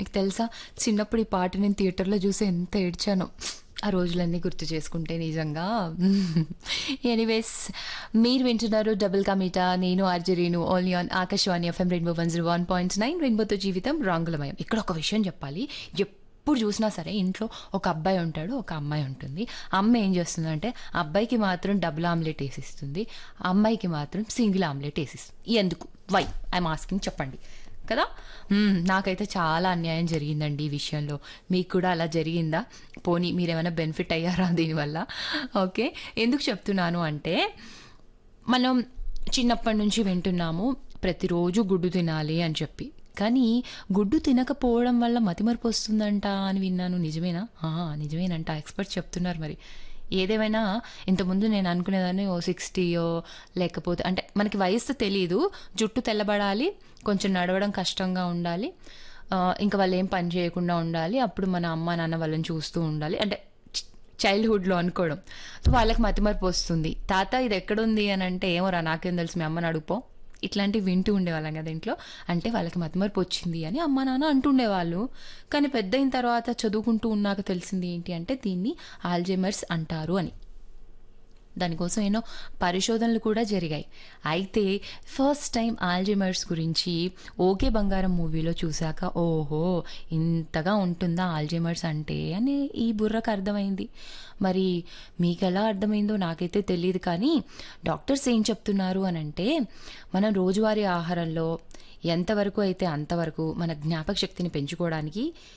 మీకు తెలుసా చిన్నప్పుడు ఈ పాట నేను థియేటర్లో చూసి ఎంత ఏడ్చానో ఆ రోజులన్నీ గుర్తు చేసుకుంటే నిజంగా ఎనీవేస్ మీరు వింటున్నారు డబుల్ కమిటా నేను ఆర్జరీను only on Akashvani FM rainbow one zero one point nine రెయిన్బోతో జీవితం రంగులమయం ఇక్కడ ఒక విషయం చెప్పాలి ఎప్పుడు చూసినా సరే ఇంట్లో ఒక అబ్బాయి ఉంటాడు ఒక అమ్మాయి ఉంటుంది అమ్మ ఏం చేస్తుందంటే అబ్బాయికి మాత్రం డబుల్ ఆమ్లెట్ వేసిస్తుంది అమ్మాయికి మాత్రం సింగిల్ ఆమ్లెట్ వేసిస్తుంది ఎందుకు వై ఐఎమ్ ఆస్కింగ్ చెప్పండి కదా మ్మ్, నాకైతే చాలా అన్యాయం జరిగిందండి ఈ విషయంలో మీకు కూడా అలా జరిగిందా పోనీ మీరేమైనా బెనిఫిట్ అయ్యారా దీనివల్ల ఓకే ఎందుకు చెప్తున్నాను అంటే మనం చిన్నప్పటి నుంచి వింటున్నాము ప్రతిరోజు గుడ్డు తినాలి అని చెప్పి కానీ గుడ్డు తినకపోవడం వల్ల మతిమరుపు వస్తుందంట అని విన్నాను నిజమేనా ఆ, నిజమేనంట ఎక్స్పర్ట్స్ చెప్తున్నారు మరి ఏదేమైనా ఇంతకుముందు నేను అనుకునేదాన్ని ఓ సిక్స్టీయో లేకపోతే అంటే మనకి వయసు తెలియదు జుట్టు తెల్లబడాలి కొంచెం నడవడం కష్టంగా ఉండాలి ఆ, ఇంకా వాళ్ళు ఏం పని చేయకుండా ఉండాలి అప్పుడు మన అమ్మ నాన్న వాళ్ళని చూస్తూ ఉండాలి అంటే చైల్డ్హుడ్లో అనుకోవడం సో వాళ్ళకి మతిమరుపు వస్తుంది తాత ఇది ఎక్కడుంది అని అంటే ఏమోరా నాకేం తెలుసు మీ అమ్మని అడుగుపో ఇట్లాంటివి వింటూ ఉండేవాళ్ళం కదా ఇంట్లో అంటే వాళ్ళకి మతిమరుపు వచ్చింది అని అమ్మ నాన్న అంటుండేవాళ్ళు కానీ పెద్ద అయిన తర్వాత చదువుకుంటూ ఉన్నాక తెలిసింది ఏంటి అంటే దీన్ని ఆల్జైమర్స్ అంటారు అని దానికోసం ఎన్నో పరిశోధనలు కూడా జరిగాయి అయితే ఫస్ట్ టైం ఆల్జైమర్స్ గురించి ఓకే బంగారం మూవీలో చూశాక ఓహో ఇంతగా ఉంటుందా ఆల్జైమర్స్ అంటే అని ఈ బుర్రకు అర్థమైంది మరి మీకు ఎలా అర్థమైందో నాకైతే తెలియదు కానీ డాక్టర్స్ ఏం చెప్తున్నారు అని అంటే మనం రోజువారీ ఆహారంలో ఎంతవరకు అయితే అంతవరకు మన జ్ఞాపక శక్తిని పెంచుకోవడానికి